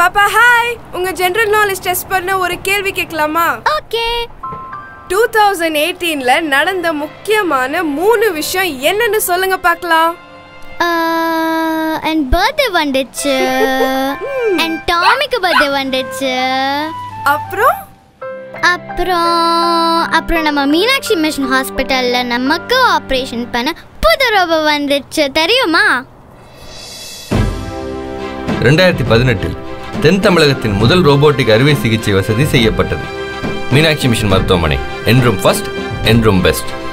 பாப்பா ஹாய் உங்க general knowledge test பண்ண ஒரு கேள்வி கேட்கலாமா ஓகே டூ தௌசண்ட் எயிட்டீன்ல நடந்த முக்கியமான மூணு விஷயம் என்னன்னு சொல்லுங்க பார்க்கலாம் என் பர்த்டே வந்துச்சு என் டாமிக்கு பர்த்டே வந்துச்சு அப்புறம் அப்புறம் அப்புறம் நம்ம மீனாட்சி மிஷன் ஹாஸ்பிட்டல்ல நமக்கு ஆப்ரேஷன் பண்ண புது ரோபோ வந்துச்சு தெரியுமா ரெண்டாயிரத்தி பதினெட்டில் தென் தமிழகத்தின் முதல் ரோபோட்டிக் அறுவை சிகிச்சை வசதி செய்யப்பட்டது மீனாட்சி மிஷன் மருத்துவமனை என்றும் ஃபர்ஸ்ட் என்றும் பெஸ்ட்